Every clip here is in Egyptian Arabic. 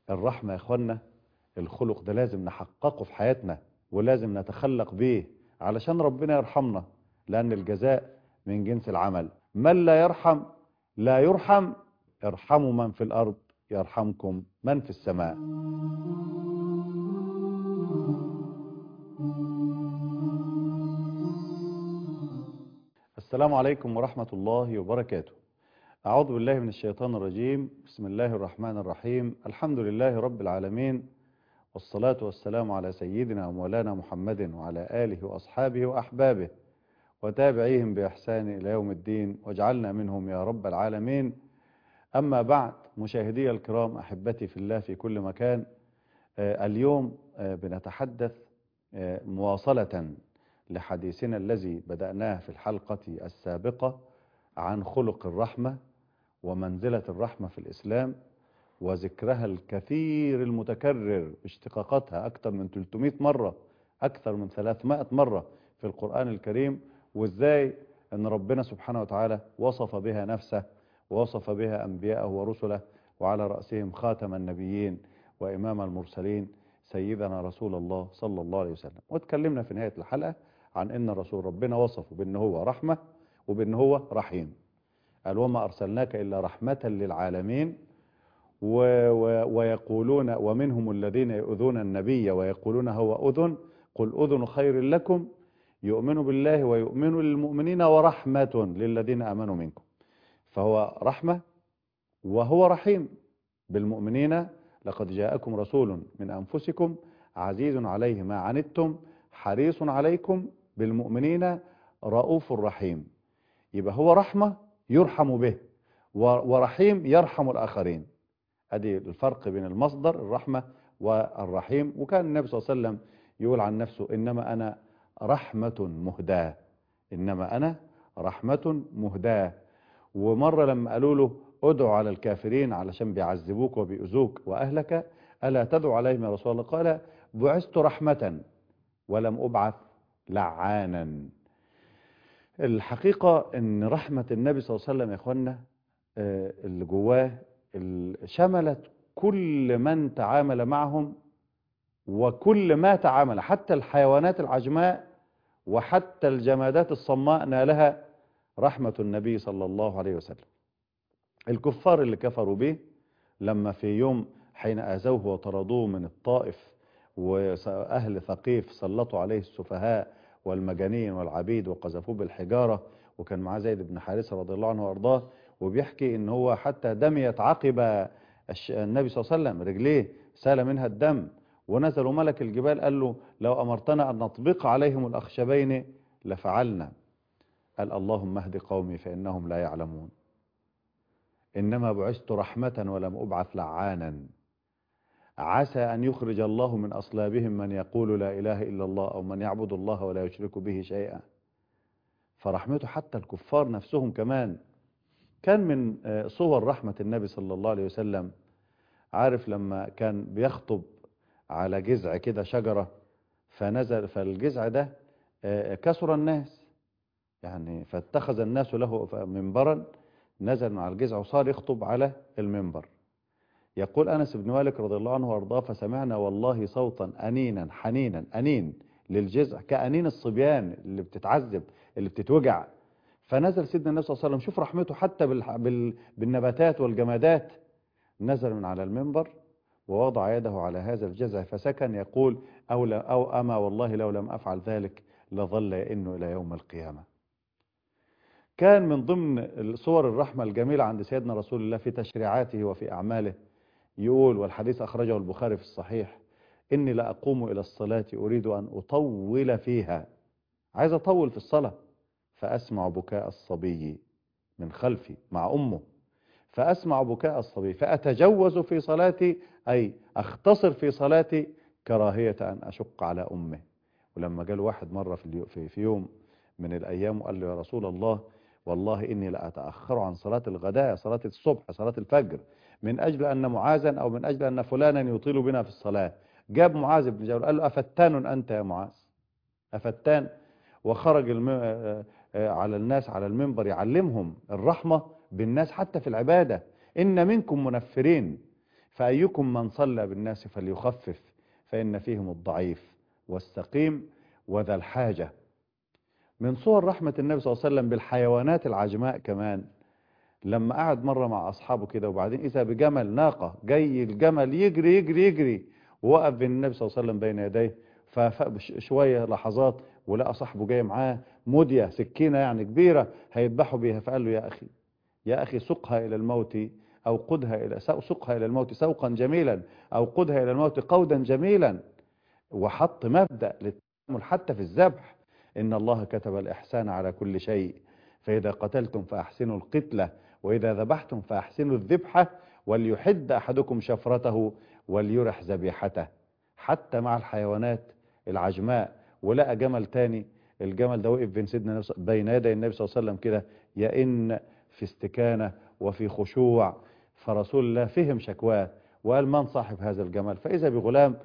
الرحمة يا اخوانا الخلق ده لازم نحققه في حياتنا ولازم نتخلق بيه علشان ربنا يرحمنا لأن الجزاء من جنس العمل من لا يرحم لا يرحم ارحموا من في الأرض يرحمكم من في السماء السلام عليكم ورحمة الله وبركاته أعوذ بالله من الشيطان الرجيم بسم الله الرحمن الرحيم الحمد لله رب العالمين والصلاة والسلام على سيدنا ومولانا محمد وعلى آله وأصحابه وأحبابه وتابعيهم بإحسان إلى يوم الدين واجعلنا منهم يا رب العالمين أما بعد مشاهدي الكرام أحبتي في الله في كل مكان آه اليوم آه بنتحدث آه مواصلة لحديثنا الذي بدأناه في الحلقة السابقة عن خلق الرحمة ومنزلة الرحمة في الإسلام وذكرها الكثير المتكرر اشتقاقاتها أكثر من 300 مرة أكثر من 300 مرة في القرآن الكريم وإزاي أن ربنا سبحانه وتعالى وصف بها نفسه ووصف بها أنبياءه ورسله وعلى رأسهم خاتم النبيين وإمام المرسلين سيدنا رسول الله صلى الله عليه وسلم واتكلمنا في نهاية الحلقة عن أن رسول ربنا وصفه بأنه هو رحمة وبأنه هو رحيم قال وما أرسلناك إلا رحمة للعالمين و و ويقولون ومنهم الذين يؤذون النبي ويقولون هو أذن قل أذن خير لكم يؤمن بالله ويؤمن للمؤمنين ورحمة للذين آمنوا منكم فهو رحمة وهو رحيم بالمؤمنين لقد جاءكم رسول من أنفسكم عزيز عليه ما عنتم حريص عليكم بالمؤمنين رؤوف رحيم يبقى هو رحمة يرحم به ورحيم يرحم الآخرين ادي الفرق بين المصدر الرحمة والرحيم وكان النبي صلى الله عليه وسلم يقول عن نفسه إنما أنا رحمة مهداة إنما أنا رحمة مهداة ومرة لما قالوا له ادعو على الكافرين علشان بيعذبوك وبيؤذوك وأهلك ألا تدعو عليهم يا رسول الله قال بعثت رحمة ولم أبعث لعانا الحقيقة ان رحمة النبي صلى الله عليه وسلم يا اخوانا اللي جواه شملت كل من تعامل معهم وكل ما تعامل حتى الحيوانات العجماء وحتى الجمادات الصماء نالها رحمة النبي صلى الله عليه وسلم الكفار اللي كفروا به لما في يوم حين آذوه وطردوه من الطائف وأهل ثقيف سلطوا عليه السفهاء والمجانين والعبيد وقذفوه بالحجارة وكان معاه زيد بن حارثة رضي الله عنه وارضاه وبيحكي ان هو حتى دميت عقب النبي صلى الله عليه وسلم رجليه سال منها الدم ونزل ملك الجبال قال له لو أمرتنا أن نطبق عليهم الأخشبين لفعلنا قال اللهم اهد قومي فإنهم لا يعلمون إنما بعثت رحمة ولم أبعث لعانا عسى أن يخرج الله من أصلابهم من يقول لا إله إلا الله أو من يعبد الله ولا يشرك به شيئا فرحمته حتى الكفار نفسهم كمان كان من صور رحمة النبي صلى الله عليه وسلم عارف لما كان بيخطب على جذع كده شجرة فنزل فالجذع ده كسر الناس يعني فاتخذ الناس له منبرا نزل من على الجذع وصار يخطب على المنبر يقول أنس بن مالك رضي الله عنه وارضاه فسمعنا والله صوتا أنينا حنينا أنين للجذع كأنين الصبيان اللي بتتعذب اللي بتتوجع فنزل سيدنا النبي صلى الله عليه وسلم شوف رحمته حتى بال... بالنباتات والجمادات نزل من على المنبر ووضع يده على هذا الجذع فسكن يقول أو, لا أو أما والله لو لم أفعل ذلك لظل يئن إلى يوم القيامة كان من ضمن صور الرحمة الجميلة عند سيدنا رسول الله في تشريعاته وفي أعماله يقول والحديث أخرجه البخاري في الصحيح إني لأقوم إلى الصلاة أريد أن أطول فيها عايز أطول في الصلاة فأسمع بكاء الصبي من خلفي مع أمه فأسمع بكاء الصبي فأتجوز في صلاتي أي أختصر في صلاتي كراهية أن أشق على أمه ولما قال واحد مرة في, في يوم من الأيام وقال له يا رسول الله والله إني لأتأخر عن صلاة الغداء صلاة الصبح صلاة الفجر من أجل أن معاذا أو من أجل أن فلانا يطيل بنا في الصلاة جاب معاذ بن جبل قال له أفتان أنت يا معاذ أفتان وخرج الم... على الناس على المنبر يعلمهم الرحمة بالناس حتى في العبادة إن منكم منفرين فأيكم من صلى بالناس فليخفف فإن فيهم الضعيف والسقيم وذا الحاجة من صور رحمة النبي صلى الله عليه وسلم بالحيوانات العجماء كمان لما قعد مرة مع أصحابه كده وبعدين إذا بجمل ناقة جاي الجمل يجري يجري يجري ووقف بين النبي صلى الله عليه وسلم بين يديه فشوية لحظات ولقى صاحبه جاي معاه مدية سكينة يعني كبيرة هيذبحوا بيها فقال له يا أخي يا أخي سقها إلى الموت أو قدها إلى سقها إلى الموت سوقا جميلا أو قدها إلى الموت قودا جميلا وحط مبدأ للتعامل حتى في الذبح إن الله كتب الإحسان على كل شيء فإذا قتلتم فأحسنوا القتلة وإذا ذبحتم فأحسنوا الذبحة وليحد أحدكم شفرته وليرح ذبيحته حتى مع الحيوانات العجماء ولقى جمل تاني الجمل ده وقف بين سيدنا بين يدي النبي صلى الله عليه وسلم كده يئن في استكانة وفي خشوع فرسول الله فهم شكواه وقال من صاحب هذا الجمل فإذا بغلام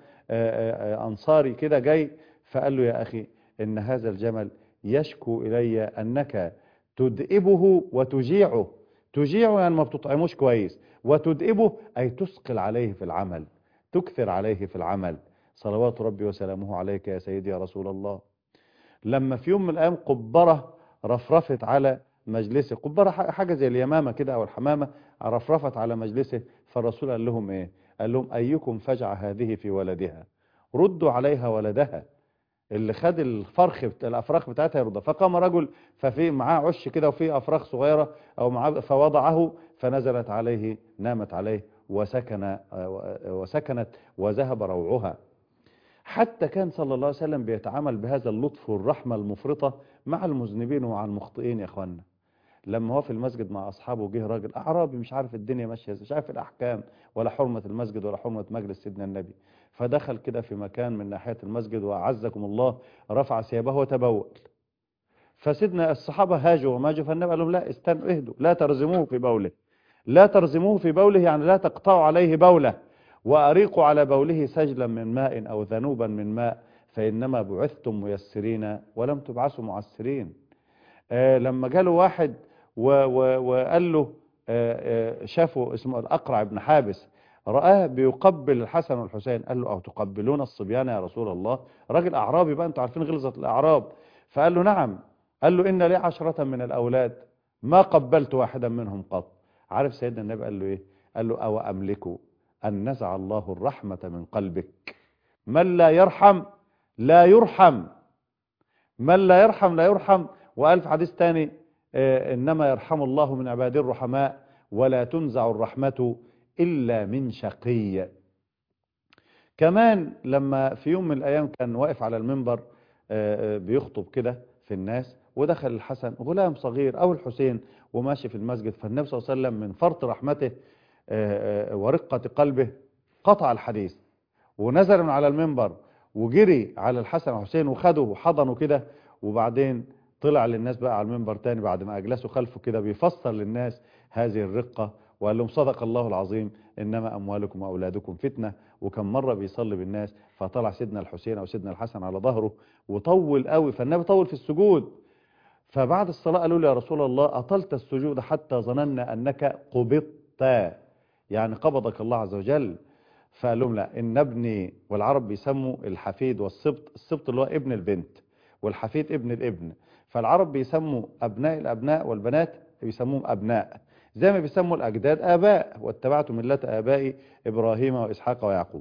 أنصاري كده جاي فقال له يا أخي إن هذا الجمل يشكو إلي أنك تدئبه وتجيعه تجيعه يعني ما بتطعموش كويس وتدئبه أي تثقل عليه في العمل تكثر عليه في العمل صلوات ربي وسلامه عليك يا سيدي يا رسول الله لما في يوم من الأيام قبرة رفرفت على مجلسه قبرة حاجة زي اليمامة كده أو الحمامة رفرفت على مجلسه فالرسول قال لهم إيه قال لهم أيكم فجع هذه في ولدها ردوا عليها ولدها اللي خد الفرخ بت... الافراخ بتاعتها يرضى فقام رجل ففي معاه عش كده وفي افراخ صغيره او معاه فوضعه فنزلت عليه نامت عليه وسكن وسكنت وذهب روعها حتى كان صلى الله عليه وسلم بيتعامل بهذا اللطف والرحمه المفرطه مع المذنبين ومع المخطئين يا اخوانا لما هو في المسجد مع اصحابه جه راجل اعرابي مش عارف الدنيا ماشيه ازاي مش عارف الاحكام ولا حرمه المسجد ولا حرمه مجلس سيدنا النبي فدخل كده في مكان من ناحيه المسجد واعزكم الله رفع ثيابه وتبول فسيدنا الصحابه هاجوا وماجوا فالنبي قال لهم لا استنوا اهدوا لا ترزموه في بوله لا ترزموه في بوله يعني لا تقطعوا عليه بوله واريقوا على بوله سجلا من ماء او ذنوبا من ماء فانما بعثتم ميسرين ولم تبعثوا معسرين آه لما جاله واحد و و وقال له آه آه شافه اسمه الأقرع بن حابس رآه بيقبل الحسن والحسين قال له أو تقبلون الصبيان يا رسول الله راجل أعرابي بقى أنتوا عارفين غلظة الأعراب فقال له نعم قال له إن لي عشرة من الأولاد ما قبلت واحدا منهم قط عارف سيدنا النبي قال له إيه قال له أو أملك أن نزع الله الرحمة من قلبك من لا يرحم لا يرحم من لا يرحم لا يرحم وقال في حديث تاني إنما يرحم الله من عباده الرحماء ولا تنزع الرحمة إلا من شقي كمان لما في يوم من الأيام كان واقف على المنبر بيخطب كده في الناس ودخل الحسن غلام صغير أو الحسين وماشي في المسجد فالنبي صلى الله عليه وسلم من فرط رحمته ورقة قلبه قطع الحديث ونزل من على المنبر وجري على الحسن والحسين وخده وحضنه كده وبعدين طلع للناس بقى على المنبر تاني بعد ما أجلسوا خلفه كده بيفسر للناس هذه الرقة وقال لهم صدق الله العظيم إنما أموالكم وأولادكم فتنة وكم مرة بيصلي بالناس فطلع سيدنا الحسين أو سيدنا الحسن على ظهره وطول قوي فالنبي طول في السجود فبعد الصلاة قالوا له يا رسول الله أطلت السجود حتى ظننا أنك قبضت يعني قبضك الله عز وجل فقال لهم لا إن ابني والعرب بيسموا الحفيد والسبط السبط اللي هو ابن البنت والحفيد ابن الابن فالعرب بيسموا أبناء الأبناء والبنات بيسموهم أبناء زي ما بيسموا الأجداد آباء واتبعت ملة آبائي إبراهيم وإسحاق ويعقوب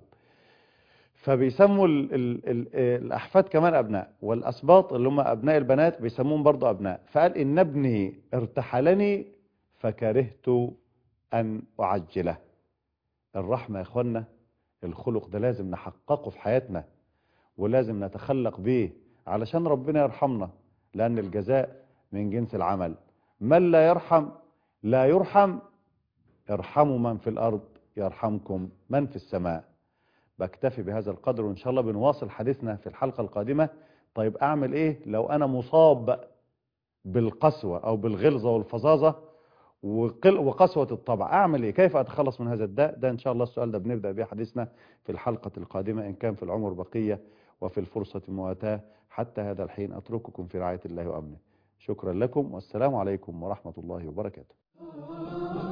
فبيسموا ال ال ال الأحفاد كمان أبناء والأسباط اللي هم أبناء البنات بيسموهم برضو أبناء فقال إن ابني ارتحلني فكرهت أن أعجله الرحمة يا إخوانا الخلق ده لازم نحققه في حياتنا ولازم نتخلق به علشان ربنا يرحمنا لأن الجزاء من جنس العمل من لا يرحم لا يرحم ارحموا من في الأرض يرحمكم من في السماء بكتفي بهذا القدر وإن شاء الله بنواصل حديثنا في الحلقة القادمة طيب أعمل إيه لو أنا مصاب بالقسوة أو بالغلظة والفظاظة وقسوة الطبع أعمل إيه كيف أتخلص من هذا الداء ده إن شاء الله السؤال ده بنبدأ به حديثنا في الحلقة القادمة إن كان في العمر بقية وفي الفرصة مواتاة حتى هذا الحين أترككم في رعاية الله وأمنه شكرا لكم والسلام عليكم ورحمة الله وبركاته